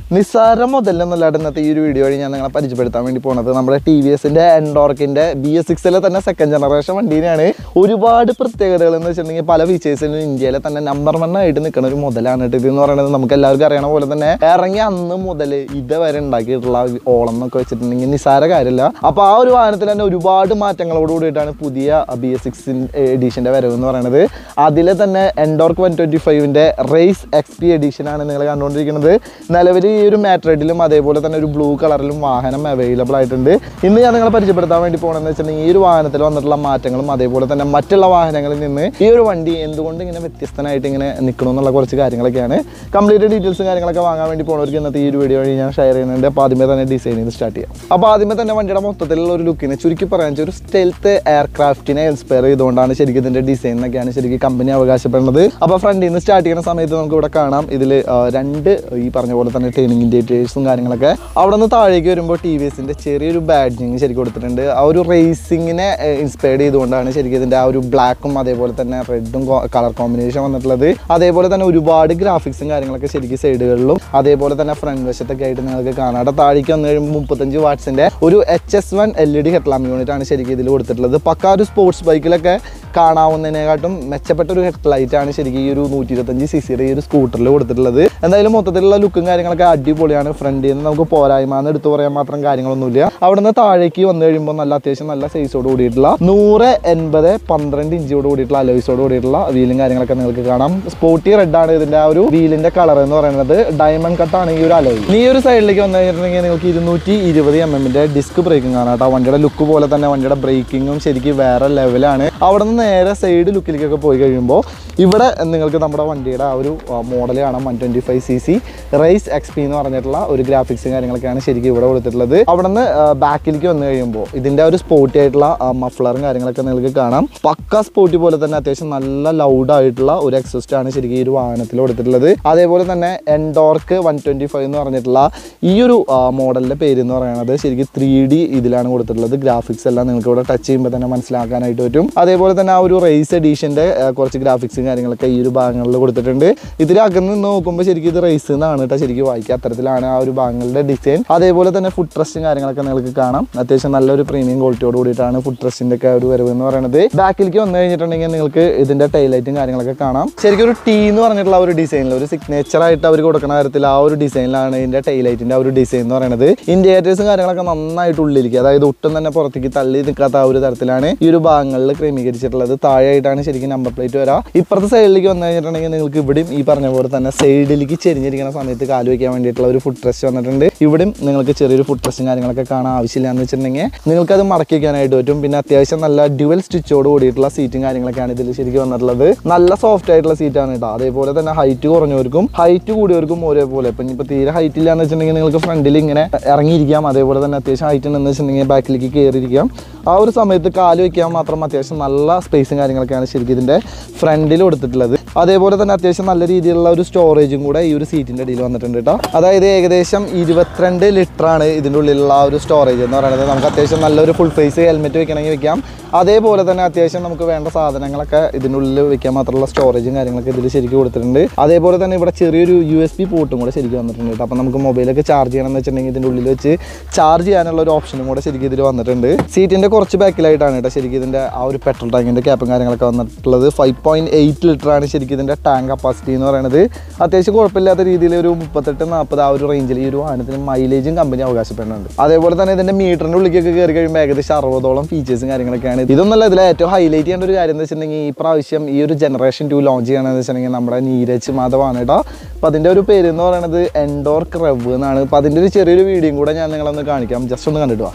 നിസ്സാരം മുതലെന്നല്ലാണ്ട് ഇന്നത്തെ ഈ ഒരു വീഡിയോ വഴി ഞാൻ നിങ്ങളെ പരിചയപ്പെടുത്താൻ വേണ്ടി പോകുന്നത് നമ്മുടെ ടി വി എസിന്റെ എൻഡോർക്കിന്റെ ബി എസ് സിക്സിലെ തന്നെ സെക്കൻഡ് ജനറേഷൻ വണ്ടീനെയാണ് ഒരുപാട് പ്രത്യേകതകൾ എന്ന് വെച്ചിട്ടുണ്ടെങ്കിൽ പല ഫീച്ചേഴ്സിലും ഇന്ത്യയിലെ തന്നെ നമ്പർ വൺ ആയിട്ട് നിൽക്കുന്ന ഒരു മുതലാണ് കേട്ടോ ഇത് എന്ന് പറയുന്നത് നമുക്ക് എല്ലാവർക്കും അറിയണ പോലെ തന്നെ ഇറങ്ങി അന്ന് മുതൽ ഇതുവരെ ഉണ്ടാക്കിയിട്ടുള്ള ഓളം എന്നൊക്കെ വെച്ചിട്ടുണ്ടെങ്കിൽ നിസ്സാര കാര്യമില്ല അപ്പോൾ ആ ഒരു വാഹനത്തിൽ തന്നെ ഒരുപാട് മാറ്റങ്ങളോട് കൂടിയിട്ടാണ് പുതിയ ബി എസ് സിക്സ് എഡീഷൻ്റെ വരവ് എന്ന് പറയുന്നത് അതിൽ തന്നെ എൻഡോർക്ക് വൺ ട്വൻറ്റി ഫൈവിൻ്റെ റേസ് എക്സ് പി എഡീഷനാണ് നിങ്ങൾ കണ്ടുകൊണ്ടിരിക്കുന്നത് നിലവിൽ ഈ ഒരു മാറ്റ് അതേപോലെ തന്നെ ഒരു ബ്ലൂ കളറിലും വാഹനം അവൈലബിൾ ആയിട്ടുണ്ട് ഇന്ന് ഞാൻ നിങ്ങളെ പരിചയപ്പെടുത്താൻ വേണ്ടി പോകണമെന്ന് വെച്ചിട്ടുണ്ടെങ്കിൽ ഈ ഒരു വാഹനത്തിൽ വന്നിട്ടുള്ള മാറ്റങ്ങളും അതേപോലെ തന്നെ മറ്റുള്ള വാഹനങ്ങളിൽ നിന്ന് ഈ ഒരു വണ്ടി എന്തുകൊണ്ട് ഇങ്ങനെ വ്യത്യസ്തനായിട്ട് ഇങ്ങനെ നിൽക്കണം എന്നുള്ള കുറച്ച് കാര്യങ്ങളൊക്കെയാണ് കംപ്ലീറ്റ് ഡീറ്റെയിൽസും കാര്യങ്ങളൊക്കെ വാങ്ങാൻ വേണ്ടി പോകുന്നവർക്ക് ഇന്നത്തെ ഈ ഒരു വീഡിയോ വഴി ഞാൻ ഷെയർ ചെയ്യുന്നുണ്ട് അപ്പോൾ ആദ്യമേ തന്നെ ഡിസൈൻ ചെയ്ത് സ്റ്റാർട്ട് ചെയ്യാം അപ്പോൾ ആദ്യമേ തന്നെ വണ്ടിയുടെ മൊത്തത്തിലുള്ള ഒരു ലുക്കിനെ ചുരുക്കി പറയാൻ വെച്ചാൽ ഒരു സ്റ്റെൽത്ത് എയർക്രാഫ്റ്റിനെ ഇൻസ്പയർ ചെയ്തുകൊണ്ടാണ് ശരിക്കും ഇതിന്റെ ഡിസൈൻ എന്നൊക്കെയാണ് ശരിക്കും കമ്പനി അവകാശപ്പെടുന്നത് അപ്പോൾ ഫ്രണ്ടിൽ നിന്ന് സ്റ്റാർട്ട് ചെയ്യുന്ന സമയത്ത് നമുക്ക് ഇവിടെ കാണാം ഇതിൽ രണ്ട് ഈ പറഞ്ഞ പോലെ തന്നെ ട്രെയിനിങ് ഇൻഡിക്കേറ്റേഴ്സും കാര്യങ്ങളൊക്കെ അവിടെ നിന്ന് താഴേക്ക് വരുമ്പോൾ ടി വി എസിന്റെ ചെറിയൊരു ബാഡ്ജിങ് ശരിക്കും കൊടുത്തിട്ടുണ്ട് ആ ഒരു റേസിങ്ങിനെ ഇൻസ്പയർഡ് ചെയ്തുകൊണ്ടാണ് ശരിക്കും ഇതിന്റെ ആ ഒരു ബ്ലാക്കും അതേപോലെ തന്നെ റെഡും കളർ കോമ്പിനേഷൻ വന്നിട്ടുള്ളത് അതേപോലെ തന്നെ ഒരുപാട് ഗ്രാഫിക്സും കാര്യങ്ങളൊക്കെ ശരിക്കും സൈഡുകളിലും അതേപോലെ തന്നെ ഫ്രണ്ട് വശത്തൊക്കെ ആയിട്ട് നിങ്ങൾക്ക് കാണാം അവിടെ താഴേക്ക് വന്നു കഴിയുമ്പോൾ മുപ്പത്തഞ്ച് വാട്സിന്റെ ഒരു H S one L E D headlamp unit ആണ് ശരിക്കും ഇതിൽ കൊടുത്തിട്ടുള്ളത് പക്ക ഒരു സ്പോർട്സ് ബൈക്കിലൊക്കെ കാണാവുന്നതിനെക്കാട്ടും മെച്ചപ്പെട്ട ഒരു ഹെഡ് ലൈറ്റ് ആണ് ശരിക്കും ഈ ഒരു നൂറ്റി ഇരുപത്തഞ്ച് സി സിയുടെ ഈ ഒരു സ്കൂട്ടറിൽ കൊടുത്തിട്ടുള്ളത് എന്തായാലും മൊത്തത്തിലുള്ള ലുക്കും കാര്യങ്ങളൊക്കെ അടിപൊളിയാണ് ഫ്രണ്ടിൽ നിന്ന് നമുക്ക് പോരായ്മ എന്ന് എടുത്തു പറയാൻ മാത്രം കാര്യങ്ങളൊന്നുമില്ല അവിടെ നിന്ന് താഴേക്ക് വന്നു കഴിയുമ്പോൾ നല്ല അത്യാവശ്യം നല്ല സൈസോട് കൂടിയിട്ടുള്ള നൂറ് എൺപത് പന്ത്രണ്ട് ഇഞ്ചോട് കൂടിയിട്ടുള്ള അലോയ്സോട് കൂടിയിട്ടുള്ള വീലും കാര്യങ്ങളൊക്കെ നിങ്ങൾക്ക് കാണാം സ്പോർട്ടി റെഡ് ആണ് ഇതിന്റെ ആ ഒരു വീലിന്റെ കളർ എന്ന് പറയുന്നത് ഡയമണ്ട് കട്ടാണ് ഈ ഒരു അലോയ് ഈ ഒരു സൈഡിലേക്ക് വന്നു കഴിഞ്ഞിട്ടുണ്ടെങ്കിൽ നിങ്ങൾക്ക് ഇരുന്നൂറ്റി ഇരുപത് എം എമ്മിന്റെ ഡിസ്ക് ബ്രേക്കിംഗ് ആണ് കേട്ടോ വണ്ടിയുടെ ലുക്ക് പോലെ തന്നെ വണ്ടിയുടെ ബ്രേക്കിങ്ങും ശരിക്കും വേറെ ലെവലാണ് അവിടെ നിന്ന് നേരെ സൈഡ് ലുക്കിലേക്കൊക്കെ പോയി കഴിയുമ്പോൾ ഇവിടെ നിങ്ങൾക്ക് നമ്മുടെ വണ്ടിയുടെ ആ ഒരു മോഡൽ കാണാം one twenty five C C rise X P എന്ന് പറഞ്ഞിട്ടുള്ള ഒരു ഗ്രാഫിക്സും കാര്യങ്ങളൊക്കെയാണ് ശരിക്കും ഇവിടെ കൊടുത്തിട്ടുള്ളത് അവിടെ നിന്ന് ബാക്കിലേക്ക് വന്നു കഴിയുമ്പോൾ ഇതിൻ്റെ ഒരു സ്പോർട്ടി ആയിട്ടുള്ള മഫ്ലറും കാര്യങ്ങളൊക്കെ നിങ്ങൾക്ക് കാണാം പക്ക സ്പോർട്ടി പോലെ തന്നെ അത്യാവശ്യം നല്ല ലൗഡ് ആയിട്ടുള്ള ഒരു എക്സോസ്റ്റ് ആണ് ശരിക്കും ഈ ഒരു വാഹനത്തിൽ കൊടുത്തിട്ടുള്ളത് അതേപോലെ തന്നെ എൻഡോർക്ക് വൺ ട്വൻറ്റി ഫൈവ് എന്ന് പറഞ്ഞിട്ടുള്ള ഈ ഒരു മോഡലിൻ്റെ പേര് എന്ന് പറയുന്നത് ശരിക്കും ത്രീ ഡി ഇതിലാണ് കൊടുത്തിട്ടുള്ളത് ഗ്രാഫിക്സ് എല്ലാം നിങ്ങൾക്ക് ഇവിടെ ടച്ച് ചെയ്യുമ്പോൾ തന്നെ മനസ്സിലാക്കാനായിട്ട് പറ്റും അതേപോലെ തന്നെ ആ ഒരു റേസ് എഡീഷൻ്റെ കുറച്ച് ഗ്രാഫിക്സും കാര്യങ്ങളൊക്കെ ഈ ഒരു ഭാഗങ്ങളിൽ കൊടുത്തിട്ടുണ്ട് ഇതിൽ അകന്ന് നിന്ന് നോക്കുമ്പോൾ ശരിക്കും ഇത് റേസ് എന്നാണ് കേട്ടോ ശരിക്കും വായിക്കുക അത്തരത്തിലാണ് ആ ഒരു ഭാഗങ്ങളുടെ ഡിസൈൻ അതേപോലെ തന്നെ ഫുഡ് ട്രസ്റ്റും കാര്യങ്ങളൊക്കെ നിങ്ങൾക്ക് കാണാം അത്യാവശ്യം നല്ലൊരു പ്രീമിയം ക്വാളിറ്റിയോട് കൂടിയിട്ടാണ് ഫുഡ് ട്രസ്റ്റിൻ്റെ ഒക്കെ ഒരു വരവ് എന്ന് പറയുന്നത് ബാക്കിലേക്ക് വന്നു കഴിഞ്ഞിട്ടുണ്ടെങ്കിൽ നിങ്ങൾക്ക് ഇതിന്റെ ടൈലൈറ്റും കാര്യങ്ങളൊക്കെ കാണാം ശരിക്കും ഒരു ടീ എന്ന് പറഞ്ഞിട്ടുള്ള ആ ഒരു ഡിസൈനിൽ ഒരു സിഗ്നേച്ചർ ആയിട്ട് അവർ കൊടുക്കുന്ന കാര്യത്തിൽ ആ ഒരു ഡിസൈനിലാണ് ഇതിന്റെ ടൈലൈറ്റിന്റെ ആ ഒരു ഡിസൈൻ എന്ന് പറയുന്നത് ഇൻഡിക്കേറ്റേഴ്സും കാര്യങ്ങളൊക്കെ നന്നായിട്ട് ഉള്ളിലേക്ക് അതായത് ഒട്ടും തന്നെ പുറത്തേക്ക് തള്ളി നിൽക്കാത്ത ആ ഒരു തരത്തിലാണ് ഈ ഒരു ഭാഗങ്ങളിൽ ക്രമീകരിച്ചിട്ടുള്ളത് താഴെയായിട്ടാണ് ശരിക്കും നമ്പർ പ്ലേറ്റ് വരാം ഇപ്പുറത്തെ സൈഡിലേക്ക് വന്നു കഴിഞ്ഞിട്ടുണ്ടെങ്കിൽ നിങ്ങൾക്ക് ഇവിടെയും ഈ പറഞ്ഞ പോലെ തന്നെ സൈഡിലേക്ക് ചെരിഞ്ഞിരിക്കുന്ന സമയത്ത് കാല് വയ്ക്കാൻ വേണ്ടിയിട്ടുള്ള ഒരു ഫുഡ് ട്രസ്റ്റ് വന്നിട്ടുണ്ട് ഇവിടെയും നിങ്ങൾക്ക് ചെറിയൊരു ഫുഡ് ട്രസ്റ്റും കാര്യങ്ങളൊക്കെ കാണാൻ ആവശ്യമില്ല എന്ന് വെച്ചിട്ടുണ്ടെങ്കിൽ നിങ്ങൾക്ക് അത് മടക്കി വയ്ക്കാനായിട്ട് പറ്റും പിന്നെ അത്യാവശ്യം നല്ല ഡ്യുവൽ സ്റ്റിച്ചോട് കൂടിയിട്ടുള്ള സീറ്റും കാര്യങ്ങളൊക്കെയാണ് ഇതിൽ ശരിക്കും വന്നിട്ടുള്ളത് നല്ല സോഫ്റ്റ് ആയിട്ടുള്ള സീറ്റാണ് കേട്ടോ അതേപോലെ തന്നെ ഹൈറ്റ് കുറഞ്ഞവർക്കും ഹൈറ്റ് കൂടിയവർക്കും ഒരേപോലെ ഇപ്പം ഇനിയിപ്പോൾ തീരെ ഹൈറ്റ് ഇല്ല എന്ന് വെച്ചിട്ടുണ്ടെങ്കിൽ നിങ്ങൾക്ക് ഫ്രണ്ടിൽ ഇങ്ങനെ ഇറങ്ങിയിരിക്കാം അതേപോലെ തന്നെ അത്യാവശ്യം ഹൈറ്റ് ഉണ്ടെന്ന് വെച്ചിട്ടുണ്ടെങ്കിൽ ബാക്കിലേക്ക് കയറിയിരിക്കാം ആ ഒരു സമയത്ത് കാല് വയ്ക്കാൻ മാത്രം അത്യാവശ്യം നല്ല സ്പേസും കാര്യങ്ങളൊക്കെയാണ് ശരിക്കും ഇതിൻ്റെ ഫ്രണ്ടിൽ കൊടുത്തിട്ടുള്ളത് അതേപോലെ തന്നെ അത്യാവശ്യം നല്ല രീതിയിലുള്ള ഒരു സ്റ്റോറേജും കൂടെ ഈ ഒരു സീറ്റിൻ്റെ അടിയിൽ വന്നിട്ടുണ്ട് കേട്ടോ അതായത് ഏകദേശം ഇരുപത്തിരണ്ട് ലിറ്ററാണ് ഇതിൻ്റെ ഉള്ളിലുള്ള ആ ഒരു സ്റ്റോറേജ് എന്ന് പറയുന്നത് നമുക്ക് അത്യാവശ്യം നല്ലൊരു ഫുൾ ഫേസ് ഹെൽമെറ്റ് വെക്കണമെങ്കിൽ വെക്കാം അതേപോലെ തന്നെ അത്യാവശ്യം നമുക്ക് വേണ്ട സാധനങ്ങളൊക്കെ ഇതിൻ്റെ ഉള്ളിൽ വെക്കാൻ മാത്രമുള്ള സ്റ്റോറേജും കാര്യങ്ങളൊക്കെ ഇതിൽ ശരിക്കും കൊടുത്തിട്ടുണ്ട് അതേപോലെ തന്നെ ഇവിടെ ചെറിയൊരു യു എസ് ബി പോർട്ടും കൂടെ ശരിക്കും വന്നിട്ടുണ്ട് കേട്ടോ അപ്പോൾ നമുക്ക് മൊബൈലൊക്കെ ചാർജ് ചെയ്യണമെന്ന് വെച്ചിട്ടുണ്ടെങ്കിൽ ഇതിൻ്റെ ഉള്ളിൽ വെച്ച് ചാർജ് ചെയ്യാനുള്ള ഒരു ഓപ്ഷനും കൂടെ ശരിക്കും ഇതിൽ വന്നിട്ടുണ്ട് സീറ്റിൻ്റെ കുറച്ച് ബാക്കിലായിട്ടാണ് കേട്ടോ ശരിക്കും ഇതിൻ്റെ ആ ഒരു പെട്രോൾ ടാങ്കിൻ്റെ ക്യാപ്പും കാര്യങ്ങളൊക്കെ വന്നിട്ടുള്ളത് ഫൈവ് പോയിൻറ്റ് എയ്റ്റ് ലിറ്ററാണ് ശരിക്കും ഇതിൻ്റെ ടാങ്ക് കപ്പാസിറ്റി എന്ന് പറയുന്നത് അത്യാവശ്യം കുഴപ്പമില്ലാത്ത രീതിയിൽ ഒരു മുപ്പത്തെട്ട് നാൽപ്പത് ആ ഒരു റേഞ്ചിൽ ഈ ഒരു വാഹനത്തിന് മൈലേജും കമ്പനി അവകാശപ്പെടുന്നുണ്ട് അതേപോലെ തന്നെ ഇതിൻ്റെ മീറ്ററിൻ്റെ ഉള്ളിലേക്കൊക്കെ കയറി കഴിയുമ്പോൾ ഏകദേശം അറുപതോളം ഫീച്ചേഴ്സും കാര്യങ്ങളൊക്കെയാണ് ഇതൊന്നല്ല ഇതിൽ ഏറ്റവും ഹൈലൈറ്റ് ചെയ്യേണ്ട ഒരു കാര്യം എന്ന് വെച്ചിട്ടുണ്ടെങ്കിൽ ഈ പ്രാവശ്യം ഈ ഒരു ജനറേഷൻ ടു ലോഞ്ച് ചെയ്യണമെന്ന് വെച്ചിട്ടുണ്ടെങ്കിൽ നമ്മുടെ നീരജ് മാധവാണ് കേട്ടോ അപ്പോൾ അതിൻ്റെ ഒരു പേര് എന്ന് പറയുന്നത് എൻഡോർ ക്രവ് എന്നാണ് അപ്പോൾ അതിൻ്റെ ഒരു ചെറിയൊരു വീഡിയോയും കൂടെ ഞാൻ നിങ്ങളൊന്ന് കാണിക്കാം ജസ്റ്റ് ഒന്ന് കണ്ടിട്ട് വാ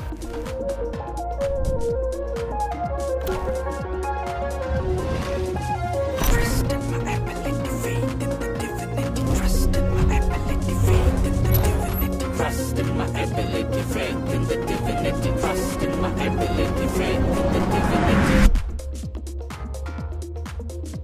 Trust in my ability, faith in the divinity. Trust in my ability, faith in the divinity. Trust in my ability, faith in the divinity. Trust in my ability, faith in the divinity.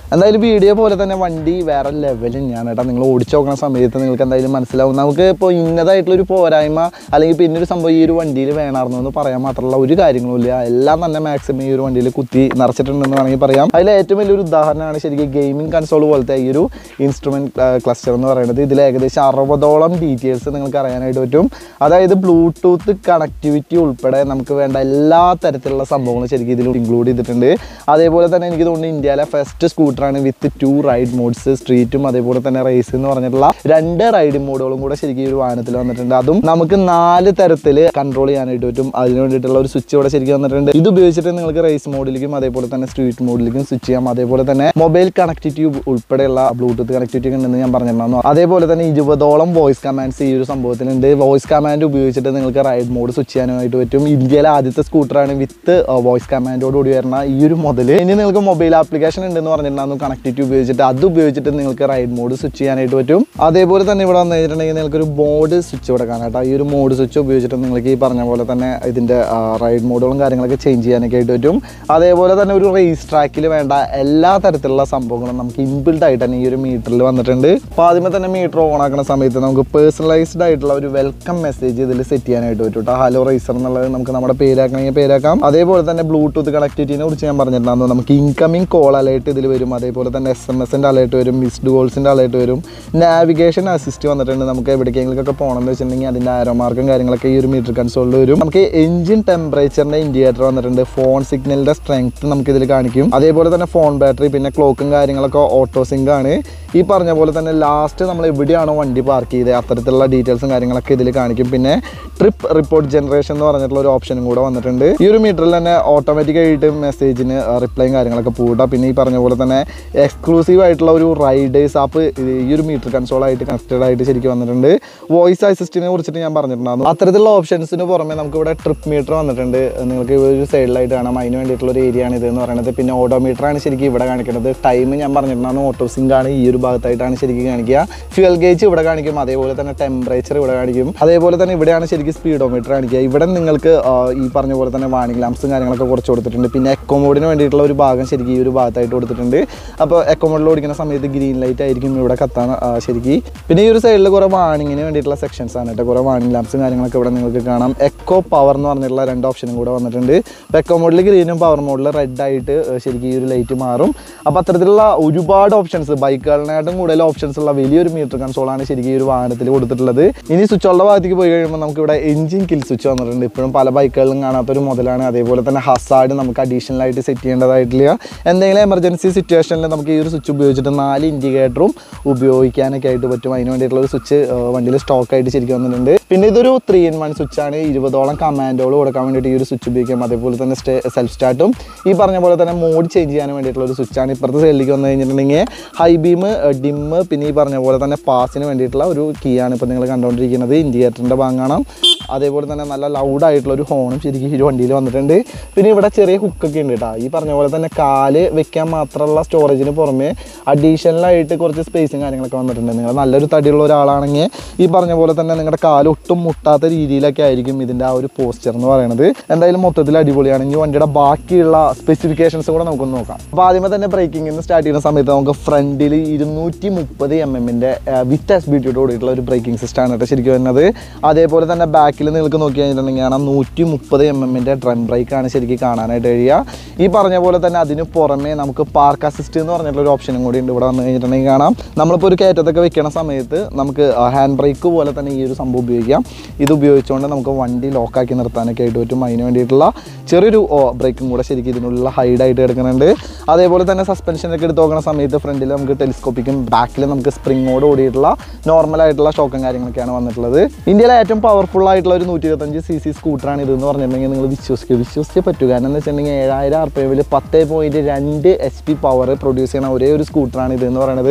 എന്തായാലും video പോലെ തന്നെ വണ്ടി വേറെ level തന്നെയാണ് കേട്ടോ നിങ്ങൾ ഓടിച്ചു നോക്കുന്ന സമയത്ത് നിങ്ങൾക്ക് എന്തായാലും മനസ്സിലാവും നമുക്ക് ഇപ്പോൾ ഇന്നതായിട്ടുള്ളൊരു പോരായ്മ അല്ലെങ്കിൽ പിന്നെ ഒരു സംഭവം ഈ ഒരു വണ്ടിയിൽ വേണമായിരുന്നു എന്ന് പറയാൻ മാത്രമല്ല ഒരു കാര്യങ്ങളും ഇല്ല എല്ലാം തന്നെ മാക്സിമം ഈ ഒരു വണ്ടിയിൽ കുത്തി നിറച്ചിട്ടുണ്ടെന്ന് വേണമെങ്കിൽ പറയാം അതിൽ ഏറ്റവും വലിയൊരു ഉദാഹരണമാണ് ശരിക്കും ഗെയിമിംഗ് കൺസോൾ പോലത്തെ ഈ ഒരു ഇൻസ്ട്രുമെൻറ്റ് ക്ലസ്റ്റർ എന്ന് പറയുന്നത് ഇതിൽ ഏകദേശം അറുപതോളം ഡീറ്റെയിൽസ് നിങ്ങൾക്ക് അറിയാനായിട്ട് പറ്റും അതായത് ബ്ലൂടൂത്ത് കണക്ടിവിറ്റി ഉൾപ്പെടെ നമുക്ക് വേണ്ട എല്ലാ തരത്തിലുള്ള സംഭവങ്ങളും ശരിക്കും ഇതിൽ ഇൻക്ലൂഡ് ചെയ്തിട്ടുണ്ട് അതേപോലെ തന്നെ എനിക്ക് തോന്നുന്നു ഇന്ത്യയിലെ ഫസ്റ്റ് സ്കൂട്ടറാണ് വിത്ത് ടു റൈഡ് മോഡ്സ് സ്ട്രീറ്റും അതേപോലെ തന്നെ റേസ് എന്ന് പറഞ്ഞിട്ടുള്ള രണ്ട് റൈഡിംഗ് മോഡുകളും കൂടെ ശരിക്കും ഈ ഒരു വാഹനത്തിൽ വന്നിട്ടുണ്ട് അതും നമുക്ക് നാല് തരത്തിൽ കൺട്രോൾ ചെയ്യാനായിട്ട് പറ്റും അതിന് വേണ്ടിയിട്ടുള്ള ഒരു സ്വിച്ച് ഇവിടെ ശരിക്കും വന്നിട്ടുണ്ട് ഇത് ഉപയോഗിച്ചിട്ട് നിങ്ങൾക്ക് റേസ് മോഡിലേക്കും അതേപോലെ തന്നെ സ്ട്രീറ്റ് മോഡിലേക്കും സ്വിച്ച് ചെയ്യാം അതേപോലെ തന്നെ മൊബൈൽ കണക്ടിവിറ്റി ഉൾപ്പെടെയുള്ള ബ്ലൂടൂത്ത് കണക്ടിവിറ്റി ഉണ്ടെന്ന് ഞാൻ പറഞ്ഞിട്ടുണ്ടായിരുന്നു അതേപോലെ തന്നെ ഇരുപതോളം വോയിസ് കമാൻഡ്സ് ഈ ഒരു സംഭവത്തിലുണ്ട് വോയിസ് കമാൻഡ് ഉപയോഗിച്ചിട്ട് നിങ്ങൾക്ക് റൈഡ് മോഡ് സ്വിച്ച് ചെയ്യാനായിട്ട് പറ്റും ഇന്ത്യയിലെ ആദ്യത്തെ സ്കൂട്ടറാണ് വിത്ത് വോയിസ് കമാൻഡോട് കൂടി വരുന്ന ഈ ഒരു മുതൽ ഇനി നിങ്ങൾക്ക് മൊബൈൽ ആപ്ലിക്കേഷൻ ഉണ്ടെന്ന് പറഞ്ഞിട്ടുണ്ടായിരുന്നു കണക്ടിവിറ്റി ഉപയോഗിച്ചിട്ട് അത് ഉപയോഗിച്ചിട്ട് നിങ്ങൾക്ക് റൈഡ് മോഡ് സ്വിച്ച് ചെയ്യാനായിട്ട് പറ്റും അതേപോലെ തന്നെ ഇവിടെ വന്നു കഴിഞ്ഞിട്ടുണ്ടെങ്കിൽ നിങ്ങൾക്ക് ഒരു മോഡ് സ്വിച്ച് ഇവിടെ കാണാം കേട്ടോ ഈ ഒരു മോഡ് സ്വിച്ച് ഉപയോഗിച്ചിട്ട് നിങ്ങൾക്ക് ഈ പറഞ്ഞ പോലെ തന്നെ ഇതിൻ്റെ റൈഡ് മോഡുകളും കാര്യങ്ങളൊക്കെ ചേഞ്ച് ചെയ്യാനൊക്കെ ആയിട്ട് പറ്റും അതേപോലെ തന്നെ ഒരു റേസ് ട്രാക്കിൽ വേണ്ട എല്ലാ തരത്തിലുള്ള സംഭവങ്ങളും നമുക്ക് ഇൻബിൽഡ് ആയിട്ട് തന്നെ ഈ ഒരു മീറ്ററിൽ വന്നിട്ടുണ്ട് അപ്പോൾ ആദ്യമേ തന്നെ മീറ്റർ ഓൺ ആക്കുന്ന സമയത്ത് നമുക്ക് പേഴ്സണലൈസ്ഡ് ആയിട്ടുള്ള ഒരു വെൽക്കം മെസ്സേജ് ഇതിൽ സെറ്റ് ചെയ്യാനായിട്ട് പറ്റും കേട്ടോ ഹലോ റേസർ എന്നുള്ളത് നമുക്ക് നമ്മുടെ പേരാക്കണമെങ്കിൽ പേരാക്കാം അതേപോലെ തന്നെ ബ്ലൂടൂത്ത് കണക്ടിവിറ്റിനെ കുറിച്ച് ഞാൻ പറഞ്ഞിട്ടുണ്ടായിരുന്നു നമുക്ക് ഇൻകമിംഗ് കോൾ അലേർട്ട് ഇതിൽ വരും അതേപോലെ തന്നെ എസ് എം എസിൻ്റെ അലേർട്ട് വരും മിസ്ഡ് കോൾസിൻ്റെ അലേർട്ട് വരും നാവിഗേഷൻ അസിസ്റ്റ് വന്നിട്ടുണ്ട് നമുക്ക് എവിടേക്കെങ്കിലൊക്കെ പോകണമെന്ന് വെച്ചിട്ടുണ്ടെങ്കിൽ അതിൻ്റെ ആരോ മാർക്കും കാര്യങ്ങളൊക്കെ ഈ ഒരു മീറ്റർ കൺസോളിൽ വരും നമുക്ക് എഞ്ചിൻ ടെമ്പറേച്ചറിൻ്റെ ഇൻഡിക്കേറ്റർ വന്നിട്ടുണ്ട് ഫോൺ സിഗ്നലിൻ്റെ സ്ട്രെങ്ത് നമുക്ക് ഇതിൽ കാണിക്കും അതേപോലെ തന്നെ ഫോൺ ബാറ്ററി പിന്നെ ക്ലോക്കും കാര്യങ്ങളൊക്കെ ഓട്ടോ സിങ്ക് ആണ് ഈ പറഞ്ഞ പോലെ തന്നെ ലാസ്റ്റ് നമ്മൾ എവിടെയാണോ വണ്ടി പാർക്ക് ചെയ്തത് അത്തരത്തിലുള്ള ഡീറ്റെയിൽസും കാര്യങ്ങളൊക്കെ ഇതിൽ കാണിക്കും പിന്നെ ട്രിപ്പ് റിപ്പോർട്ട് ജനറേഷൻ എന്ന് പറഞ്ഞിട്ടുള്ള ഒരു ഓപ്ഷനും കൂടെ വന്നിട്ടുണ്ട് ഈ ഒരു മീറ്ററിൽ തന്നെ ഓട്ടോമാറ്റിക് ആയിട്ട് മെസ്സേജിന് റിപ്ലൈയും കാര്യങ്ങളൊക്കെ പോകട്ടെ പിന്നെ ഈ പറഞ്ഞ പോലെ തന്നെ എക്സ്ക്ലൂസീവ് ആയിട്ടുള്ള ഒരു റൈഡേഴ്സ് ആപ്പ് ഈ ഒരു മീറ്റർ കൺസോളായിട്ട് കണക്റ്റഡ് ആയിട്ട് ശരിക്കും വന്നിട്ടുണ്ട് വോയിസ് അസിസ്റ്റിനെ കുറിച്ചിട്ട് ഞാൻ പറഞ്ഞിട്ടുണ്ടായിരുന്നു അത്തരത്തിലുള്ള ഓപ്ഷൻസിന് പുറമെ നമുക്ക് ഇവിടെ ട്രിപ്പ് മീറ്റർ വന്നിട്ടുണ്ട് നിങ്ങൾക്ക് ഒരു സൈഡിലായിട്ട് കാണാം അതിന് വേണ്ടിയിട്ടുള്ള ഒരു ഏരിയ ആണ് ഇത് എന്ന് പറയുന്നത് പിന്നെ ഓഡോമീറ്റർ ആണ് ശരിക്കും ഇവിടെ കാണിക്കുന്നത് ടൈം ഞാൻ പറഞ്ഞിട്ടുണ്ടായിരുന്നു ഓട്ടോ സിങ്ക് ആണ് ഈ ഒരു ഭാഗത്തായിട്ടാണ് ശരിക്കും കാണിക്കുക ഫ്യൂൽ ഗേജ് ഇവിടെ കാണിക്കും അതേപോലെ തന്നെ ടെമ്പറേച്ചർ ഇവിടെ കാണിക്കും അതേപോലെ തന്നെ ഇവിടെയാണ് ശരിക്കും സ്പീഡോമീറ്റർ കാണിക്കുക ഇവിടെ നിങ്ങൾക്ക് ആ, ഈ പറഞ്ഞ പോലെ തന്നെ വാണിംഗ് ലാംപ്സും കാര്യങ്ങളൊക്കെ കുറച്ച് കൊടുത്തിട്ടുണ്ട് പിന്നെ എക്കോ മോഡിന് വേണ്ടിയിട്ടുള്ള ഒരു ഭാഗം ശരിക്കും ഈ ഒരു ഭാഗത്തായിട്ട് കൊടുത്തിട്ടുണ്ട് അപ്പോൾ എക്കോ മോഡിൽ ഓടിക്കുന്ന സമയത്ത് ഗ്രീൻ ലൈറ്റ് ആയിരിക്കും ഇവിടെ കത്താൻ ആ, ശരിക്കും പിന്നെ ഈ ഒരു സൈഡിൽ കുറേ വാണിങ്ങിന് വേണ്ടിയിട്ടുള്ള സെക്ഷൻസ് ആണ് കേട്ടോ കുറേ വാണിംഗ് ലാംപ്സും കാര്യങ്ങളൊക്കെ ഇവിടെ നിങ്ങൾക്ക് കാണാം എക്കോ പവർ എന്ന് പറഞ്ഞിട്ടുള്ള രണ്ട് ഓപ്ഷനും കൂടെ വന്നിട്ടുണ്ട് അപ്പോൾ എക്കോ മോഡിൽ ഗ്രീനും പവർ മോഡിൽ റെഡ് ആയിട്ട് ആ, ശരിക്കും ഈ ഒരു ലൈറ്റ് മാറും അപ്പോൾ അത്തരത്തിലുള്ള ഒരുപാട് ഓപ്ഷൻസ് ബൈക്കുകളിനായിട്ടും കൂടുതൽ ഓപ്ഷൻസ് ഉള്ള വലിയൊരു മീറ്റർ കൺസോളാണ് ശരിക്കും ഈ ഒരു വാഹനത്തിൽ കൊടുത്തിട്ടുള്ളത് ഇനി സ്വിച്ചുകളുടെ ഭാഗത്തേക്ക് പോയി കഴിയുമ്പോൾ നമുക്ക് ഇവിടെ എഞ്ചിൻ കിൽ സ്വിച്ച് വന്നിട്ടുണ്ട് ഇപ്പോഴും പല ബൈക്കുകളിലും കാണാത്തൊരു മുതലാണ് അതേപോലെ തന്നെ ഹസാർഡ് നമുക്ക് അഡീഷണൽ ആയിട്ട് സെറ്റ് ചെയ്യേണ്ടതായിട്ടില്ല എന്തെങ്കിലും എമർജൻസി സിറ്റുവേഷനിൽ നമുക്ക് ഈ ഒരു സ്വിച്ച് ഉപയോഗിച്ചിട്ട് നാല് ഇൻഡിക്കേറ്ററും ഉപയോഗിക്കാനൊക്കെ ആയിട്ട് പറ്റും അതിന് വേണ്ടിയിട്ടുള്ള ഒരു സ്വിച്ച് വണ്ടിയിൽ സ്റ്റോക്ക് ആയിട്ട് ശരിക്കും വന്നിട്ടുണ്ട് പിന്നെ ഇതൊരു ത്രീ ഇൻ വൺ സ്വിച്ച് ആണ് ഇരുപതോളം കമാൻഡുകൾ കൊടുക്കാൻ വേണ്ടിയിട്ട് ഈ ഒരു സ്വിച്ച് ഉപയോഗിക്കാം അതേപോലെ തന്നെ സെൽഫ് സ്റ്റാർട്ടും ഈ പറഞ്ഞ പോലെ തന്നെ മോഡ് ചേഞ്ച് ചെയ്യാൻ വേണ്ടിയിട്ടുള്ള ഒരു സ്വിച്ചാണ് ഇപ്പുറത്തെ സൈഡിലേക്ക് വന്നു കഴിഞ്ഞിട്ടുണ്ടെങ്കിൽ ഹൈ ബീം ഡിമ്മ് പിന്നെ ഈ പറഞ്ഞ പോലെ തന്നെ പാസിന് വേണ്ടിയിട്ടുള്ള ഒരു കീ ആണ് ഇപ്പോൾ നിങ്ങൾ കണ്ടുകൊണ്ടിരിക്കുന്നത് ഇൻഡിക്കേറ്ററിൻ്റെ ഭാഗമാണ് അതേപോലെ തന്നെ നല്ല ലൗഡ് ആയിട്ടുള്ള ഒരു ഹോണും ശരിക്കും ഈ ഒരു വണ്ടിയിൽ വന്നിട്ടുണ്ട് പിന്നെ ഇവിടെ ചെറിയ ഹുക്കൊക്കെ ഉണ്ട് കേട്ടോ ഈ പറഞ്ഞ പോലെ തന്നെ കാല് വെക്കാൻ മാത്രമുള്ള സ്റ്റോറേജിന് പുറമെ അഡീഷണൽ ആയിട്ട് കുറച്ച് സ്പേസും കാര്യങ്ങളൊക്കെ വന്നിട്ടുണ്ട് നിങ്ങൾ നല്ലൊരു തടിയുള്ള ഒരാളാണെങ്കിൽ ഈ പറഞ്ഞ പോലെ തന്നെ നിങ്ങളുടെ കാല് ഒട്ടും മുട്ടാത്ത രീതിയിലൊക്കെ ആയിരിക്കും ഇതിൻ്റെ ആ ഒരു പോസ്റ്റർ എന്ന് പറയുന്നത് എന്തായാലും മൊത്തത്തിൽ അടിപൊളിയാണ് ഇനി വണ്ടിയുടെ ബാക്കിയുള്ള സ്പെസിഫിക്കേഷൻസ് കൂടെ നമുക്കൊന്ന് നോക്കാം അപ്പോൾ ആദ്യമേ തന്നെ ബ്രേക്കിംഗ് സ്റ്റാർട്ട് ചെയ്യുന്ന സമയത്ത് നമുക്ക് ഫ്രണ്ടിൽ ഇരുന്നൂറ്റി മുപ്പത് എം എമ്മിൻ്റെ വിത്ത് എസ് ബി ടിയോട് കൂടിയിട്ടുള്ള ഒരു ബ്രേക്കിംഗ് സിസ്റ്റം ആണ് കേട്ടോ ശരിക്കും വരുന്നത് അതേപോലെ തന്നെ ബാക്കിൽ നിങ്ങൾക്ക് നോക്കി കഴിഞ്ഞിട്ടുണ്ടെങ്കിൽ കാണാം നൂറ്റി മുപ്പത് എം എമ്മിൻ്റെ ഡ്രം ബ്രേക്കാണ് ശരിക്കും കാണാനായിട്ട് കഴിയുക ഈ പറഞ്ഞ പോലെ തന്നെ അതിന് പുറമെ നമുക്ക് പാർക്ക് അസിസ്റ്റ് എന്ന് പറഞ്ഞിട്ടുള്ള ഒരു ഓപ്ഷനും കൂടി ഉണ്ട് ഇവിടെ വന്നു കഴിഞ്ഞിട്ടുണ്ടെങ്കിൽ കാണാം നമ്മളിപ്പോൾ ഒരു കയറ്റത്തൊക്കെ വെക്കണ സമയത്ത് നമുക്ക് ഹാൻഡ് ബ്രേക്ക് പോലെ തന്നെ ഈ ഒരു സംഭവം ഉപയോഗിക്കാം ഇത് ഉപയോഗിച്ചുകൊണ്ട് നമുക്ക് വണ്ടി ലോക്കാക്കി നിർത്താനൊക്കെ ആയിട്ട് പറ്റും അതിന് വേണ്ടിയിട്ടുള്ള ചെറിയൊരു ബ്രേക്കും കൂടെ ശരിക്കും ഇതിനുള്ള ഹൈഡായിട്ട് കിടക്കുന്നുണ്ട് അതേപോലെ തന്നെ സസ്പെൻഷനൊക്കെ എടുത്ത് നോക്കുന്ന സമയത്ത് ഫ്രണ്ടിൽ നമുക്ക് ടെലിസ്കോപ്പിക്കും ബാക്കിൽ നമുക്ക് സ്പ്രിങ്ങോട് കൂടിയിട്ടുള്ള നോർമൽ ആയിട്ടുള്ള ഷോക്കും കാര്യങ്ങളൊക്കെയാണ് വന്നിട്ടുള്ളത് ഇന്ത്യയിലെ ഏറ്റവും പവർഫുൾ ആയിട്ടുള്ള ഒരു നൂറ്റി ഇരുപത്തഞ്ച് സി സി സ്കൂട്ടറാണ് ഇത് എന്ന് പറഞ്ഞിട്ടുണ്ടെങ്കിൽ നിങ്ങൾ വിശ്വസിക്കുക വിശ്വസിച്ചേ പറ്റൂ കാരണം എന്ന് വെച്ചിട്ടുണ്ടെങ്കിൽ ഏഴായിരം ആർ പി എമ്മിൽ പത്ത് പോയിൻറ്റ് രണ്ട് എച്ച് പി പവർ പ്രൊഡ്യൂസ് ചെയ്യുന്ന ഒരേ ഒരു സ്കൂട്ടറാണ് ഇത് എന്ന് പറയുന്നത്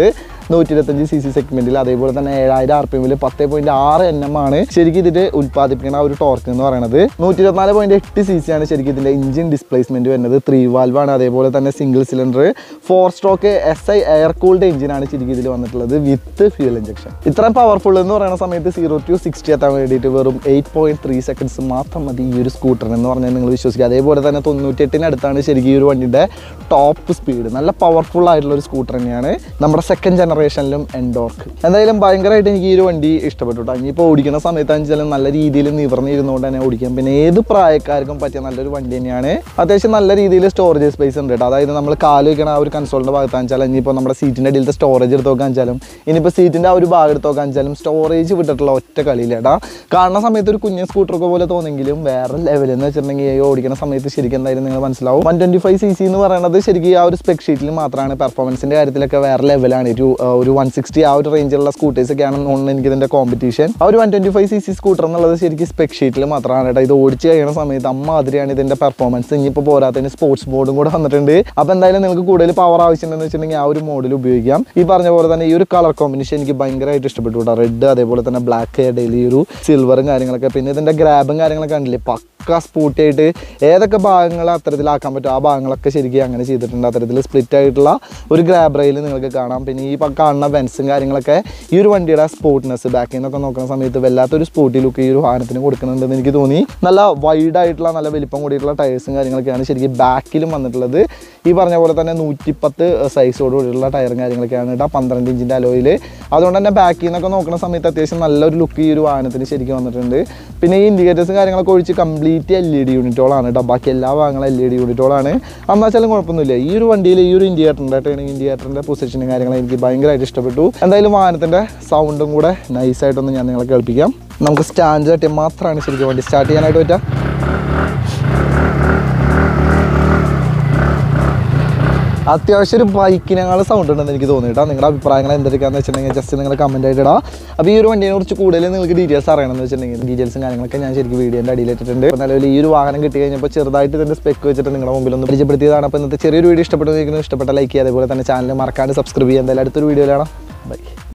നൂറ്റി ഇരുപത്തഞ്ച് സി സി സെഗ്മെന്റിൽ അതേപോലെ തന്നെ ഏഴായിരം ആർ പി എമ്മിൽ പത്ത് പോയിന്റ് ആറ് എൻ എം ആണ് ശരിക്കും ഇതിൽ ഉൽപ്പാദിപ്പിക്കുന്ന ആ ഒരു ടോർക്ക് എന്ന് പറയുന്നത് നൂറ്റി ഇരുപത്തിനാല് പോയിന്റ് എട്ട് സി സി ആണ് ശരിക്കും ഇതിന്റെ എഞ്ചിൻ ഡിസ്പ്ലേസ്മെന്റ് വരുന്നത് ത്രീ വാൽവ് ആണ് അതേപോലെ തന്നെ single cylinder four stroke S I air cooled എഞ്ചിനാണ് ശരിക്കും ഇതിൽ വന്നിട്ടുള്ളത് വിത്ത് ഫ്യൂൽ ഇഞ്ചക്ഷൻ ഇത്രയും പവർഫുൾ എന്ന് പറയുന്ന സമയത്ത് സീറോ ടു സിക്സ്റ്റി എത്താൻ വേണ്ടിയിട്ട് വെറും എയ്റ്റ് പോയിന്റ് ത്രീ സെക്കൻഡ്സ് മാത്രം മതി ഈ ഒരു സ്കൂട്ടറിന് എന്ന് പറഞ്ഞാൽ നിങ്ങൾ വിശ്വസിക്കുക അതേപോലെ തന്നെ തൊണ്ണൂറ്റെട്ടിനടുത്താണ് ശരിക്കും ഈ ഒരു വണ്ടിയുടെ ടോപ്പ് സ്പീഡ് നല്ല പവർഫുൾ ആയിട്ടുള്ള ഒരു സ്കൂട്ടർ തന്നെയാണ് നമ്മുടെ സെക്കൻഡ് ജനറേഷനിലും എൻഡോർക്ക് എന്തായാലും ഭയങ്കരമായിട്ട് എനിക്ക് ഈ ഒരു വണ്ടി ഇഷ്ടപ്പെട്ടു കേട്ടോ ഇനിയിപ്പോൾ ഓടിക്കുന്ന സമയത്താണെന്ന് വെച്ചാൽ നല്ല രീതിയിൽ നിവർന്നിരുന്നുകൊണ്ട് തന്നെ ഓടിക്കാം പിന്നെ ഏത് പ്രായക്കാർക്കും പറ്റിയ നല്ലൊരു വണ്ടി തന്നെയാണ് അത്യാവശ്യം നല്ല രീതിയിൽ സ്റ്റോറേജ് സ്പേസ് ഉണ്ട് കേട്ടോ അതായത് നമ്മൾ കാല് വയ്ക്കണ ആ ഒരു കൺസോളിൻ്റെ ഭാഗത്താണെന്ന് വെച്ചാൽ ഇനിയിപ്പോൾ നമ്മുടെ സീറ്റിൻ്റെ അടിയിലത്തെ സ്റ്റോറേജ് എടുത്ത് നോക്കാൻ വെച്ചാലും ഇനിയിപ്പോൾ സീറ്റിൻ്റെ ആ ഒരു ഭാഗം എടുത്ത് നോക്കാൻ വെച്ചാലും സ്റ്റോറേജ് വിട്ടിട്ടുള്ള ഒറ്റ കളിയില്ലേട്ടാ കാണുന്ന സമയത്ത് ഒരു കുഞ്ഞൻ സ്കൂട്ടറൊക്കെ പോലെ തോന്നെങ്കിലും വേറെ ലെവൽ എന്ന് വെച്ചിട്ടുണ്ടെങ്കിൽ ഈ ഓടിക്കുന്ന സമയത്ത് ശരിക്കും എന്തായാലും നിങ്ങൾ മനസ്സിലാവും one twenty five C C എന്ന് പറയുന്നത് ശരിക്കും ആ ഒരു സ്പെക് ഷീറ്റിൽ മാത്രമാണ് പെർഫോമൻസിൻ്റെ കാര്യത്തിലൊക്കെ വേറെ ലെവലാണ് ഒരു ആ, ഒരു വൺ സിക്സ്റ്റി ആ ഒരു റേഞ്ചിലുള്ള സ്കൂട്ടേഴ്സ് ഒക്കെയാണ് തോന്നുന്നു എനിക്ക് ഇതിൻ്റെ കോമ്പറ്റീഷൻ ആ ഒരു one twenty five C C scooter എന്നുള്ളത് ശരിക്കും സ്പെക് ഷീറ്റിൽ മാത്രമാണ് കേട്ടോ ഇത് ഓടിച്ച് കഴിയുന്ന സമയത്ത് അമ്മാതിരിയാണ് ഇതിൻ്റെ പെർഫോമൻസ് ഇനിയിപ്പോൾ പോരാത്തതിന് സ്പോർട്സ് ബോർഡും കൂടെ വന്നിട്ടുണ്ട് അപ്പോൾ എന്തായാലും നിങ്ങൾക്ക് കൂടുതൽ പവർ ആവശ്യമുണ്ടെന്ന് വെച്ചിട്ടുണ്ടെങ്കിൽ ആ ഒരു മോഡൽ ഉപയോഗിക്കാം ഈ പറഞ്ഞ പോലെ തന്നെ ഈ ഒരു കളർ കോമ്പിനേഷൻ എനിക്ക് ഭയങ്കരമായിട്ട് ഇഷ്ടപ്പെട്ടു കേട്ടോ റെഡ് അതേപോലെ തന്നെ ബ്ലാക്ക് ഡെയിലി ഒരു സിൽവറും കാര്യങ്ങളൊക്കെ പിന്നെ ഇതിൻ്റെ ഗ്രാബും കാര്യങ്ങളൊക്കെ കണ്ടില്ലേ പക്ക സ്പൂട്ടി ആയിട്ട് ഏതൊക്കെ ഭാഗങ്ങൾ അത്തരത്തിലാക്കാൻ പറ്റും ആ ഭാഗങ്ങളൊക്കെ ശരിക്കും അങ്ങനെ ചെയ്തിട്ടുണ്ട് അത്തരത്തിൽ സ്പ്ലിറ്റ് ആയിട്ടുള്ള ഒരു ഗ്രാബ് റെയിൽ നിങ്ങൾക്ക് കാണാം പിന്നെ ഈ പ- കാണുന്ന വെൻസും കാര്യങ്ങളൊക്കെ ഈ ഒരു വണ്ടിയുടെ സ്പോർട്ട്നെസ് ബാക്കിൽ നിന്നൊക്കെ നോക്കുന്ന സമയത്ത് വല്ലാത്തൊരു സ്പോർട്ടി ലുക്ക് ഈ ഒരു വാഹനത്തിന് കൊടുക്കുന്നുണ്ടെന്ന് എനിക്ക് തോന്നി നല്ല വൈഡ് ആയിട്ടുള്ള നല്ല വലിപ്പം കൂടിയിട്ടുള്ള ടയേഴ്സും കാര്യങ്ങളൊക്കെയാണ് ശരിക്കും ബാക്കിലും വന്നിട്ടുള്ളത് ഈ പറഞ്ഞ പോലെ തന്നെ നൂറ്റിപ്പത്ത് സൈസോട് കൂടിയുള്ള ടയറും കാര്യങ്ങളൊക്കെയാണ് കേട്ടോ പന്ത്രണ്ട് ഇഞ്ചിൻ്റെ അലോയിൽ അതുകൊണ്ട് തന്നെ ബാക്കിൽ നിന്നൊക്കെ നോക്കുന്ന സമയത്ത് അത്യാവശ്യം നല്ലൊരു ലുക്ക് ഈ ഒരു വാഹനത്തിന് ശരിക്കും വന്നിട്ടുണ്ട് പിന്നെ ഈ ഇൻഡിക്കേറ്റേഴ്സും കാര്യങ്ങളൊക്കെ ഒഴിച്ച് കംപ്ലീറ്റ് എൽ ഇ ഡി യൂണിറ്റുകളാണ് കേട്ടോ ബാക്കി എല്ലാ ഭാഗങ്ങളും എൽ ഇ ഡി യൂണിറ്റുകളാണ് എന്നാൽ വെച്ചാലും കുഴപ്പമൊന്നുമില്ല ഈ ഒരു വണ്ടിയിൽ ഈ ഒരു ഇൻഡിക്കേറ്ററിൻ്റെ ടേണിംഗ് ഇൻഡിക്കേറ്ററിൻ്റെ പൊസിഷനും കാര്യങ്ങളും എനിക്ക് ഭയങ്കരമായിട്ട് ഇഷ്ടപ്പെട്ടു എന്തായാലും വാഹനത്തിൻ്റെ സൗണ്ടും കൂടെ നൈസായിട്ടൊന്ന് ഞാൻ നിങ്ങളെ കേൾപ്പിക്കാം നമുക്ക് സ്റ്റാൻഡ് തട്ടിയാൽ മാത്രമാണ് ശരിക്കും വണ്ടി സ്റ്റാർട്ട് ചെയ്യാനായിട്ട് പറ്റുക അത്യാവശ്യം ഒരു ബൈക്കിനേക്കാൾ സൗണ്ട് ഉണ്ടെന്ന് എനിക്ക് തോന്നി കേട്ടോ നിങ്ങളുടെ അഭിപ്രായങ്ങൾ എന്തൊക്കെയാണെന്ന് വെച്ചിട്ടുണ്ടെങ്കിൽ ജസ്റ്റ് നിങ്ങൾ കമൻറ്റ് ആയിട്ട് ഇടാം അപ്പോൾ ഈ ഒരു വണ്ടിയെ കുറിച്ച് കൂടുതൽ നിങ്ങൾക്ക് ഡീറ്റെയിൽസ് അറിയണമെന്ന് വെച്ചിട്ടുണ്ടെങ്കിൽ ഡീറ്റെയിൽസും കാര്യങ്ങളൊക്കെ ഞാൻ ശരിക്കും വീഡിയോൻ്റെ അടിയിലിട്ടിട്ടുണ്ട് അപ്പോൾ നിലവിൽ ഈ ഒരു വാഹനം കിട്ടി കഴിഞ്ഞപ്പോൾ ചെറുതായിട്ട് ഇതിൻ്റെ സ്പെക്ക് വെച്ചിട്ട് നിങ്ങളുടെ മുമ്പിൽ ഒന്ന് പരിചയപ്പെടുത്തിയതാണ് അപ്പോൾ ഇന്നത്തെ ചെറിയൊരു വീഡിയോ ഇഷ്ടപ്പെട്ടു ഇഷ്ടപ്പെട്ട ലൈക്ക് ചെയ്യുക അതേപോലെ തന്നെ ചാനൽ മറക്കാണ്ട് സബ്സ്ക്രൈബ് ചെയ്യുക എന്തായാലും അടുത്തൊരു വീഡിയോയിലാണ് ബൈ